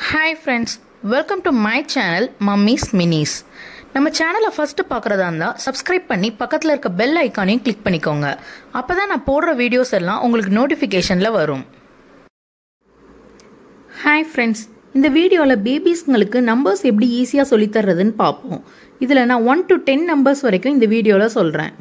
hi friends welcome to my channel mummy's minis நம்ம சேனலை first பார்க்குறதா இருந்தால் சப்ஸ்கிரைப் பண்ணி பக்கத்தில் இருக்க பெல் ஐக்கானையும் கிளிக் பண்ணிக்கோங்க அப்போ தான் நான் போடுற வீடியோஸ் எல்லாம் உங்களுக்கு நோட்டிஃபிகேஷனில் வரும் ஹாய் ஃப்ரெண்ட்ஸ் இந்த வீடியோவில் பேபிஸ்ங்களுக்கு நம்பர்ஸ் எப்படி ஈஸியாக சொல்லித்தர்றதுன்னு பார்ப்போம் இதில் நான் ஒன் டு டென் நம்பர்ஸ் வரைக்கும் இந்த வீடியோவில் சொல்கிறேன்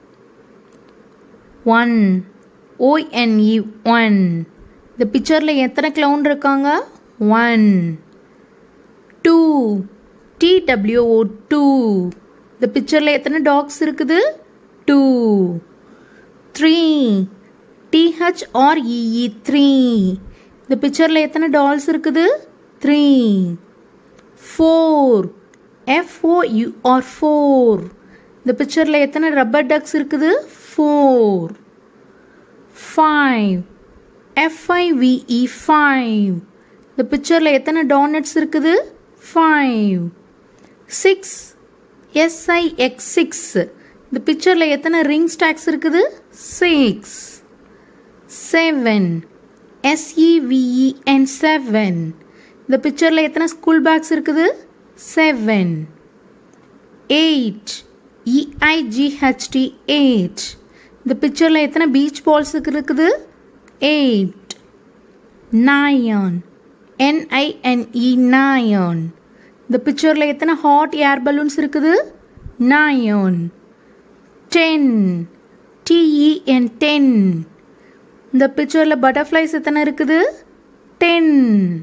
ஒன் ஓஎன்இ ஒன் இந்த பிக்சரில் எத்தனை க்ளவுன் இருக்காங்க ஒன் டூ டிடபிள்யூஓ டூ இந்த பிக்சரில் எத்தனை டாக்ஸ் இருக்குது டூ த்ரீ டிஹெச்ஆர்இஇ த்ரீ இந்த பிக்சரில் எத்தனை டால்ஸ் இருக்குது த்ரீ ஃபோர் எஃப்ஓயூஆர் ஃபோர் இந்த பிக்சரில் எத்தனை ரப்பர் டக்ஸ் இருக்குது ஃபோர் ஃபைவ் எஃப்ஐவிஇ ஃபைவ் இந்த பிக்சரில் எத்தனை டானட்ஸ் இருக்குது ஃபைவ் சிக்ஸ் எஸ்ஐஎக்ஸ் சிக்ஸ் இந்த பிக்சரில் எத்தனை ரிங் ஸ்டாக்ஸ் இருக்குது சிக்ஸ் செவன் எஸ்இவிஇஎன் செவன் இந்த பிக்சரில் எத்தனை ஸ்கூல் பேக்ஸ் இருக்குது செவன் எயிட் இஐஜிஹெச்டி எயிட் இந்த பிக்சரில் எத்தனை பீச் பால்ஸ் இருக்குது எயிட் நயன் என்ஐஎன்இ நயன் இந்த பிக்சரில் எத்தனை ஹாட் ஏர் பலூன்ஸ் இருக்குது நயன் டென் டிஇஎன் டென் இந்த பிக்சரில் பட்டர்ஃப்ளைஸ் எத்தனை இருக்குது டென்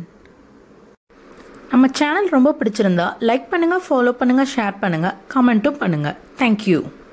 நம்ம சேனல் ரொம்ப பிடிச்சிருந்தா லைக் பண்ணுங்கள் ஃபாலோ பண்ணுங்கள் ஷேர் பண்ணுங்கள் கமெண்ட்டும் பண்ணுங்கள் தேங்க்யூ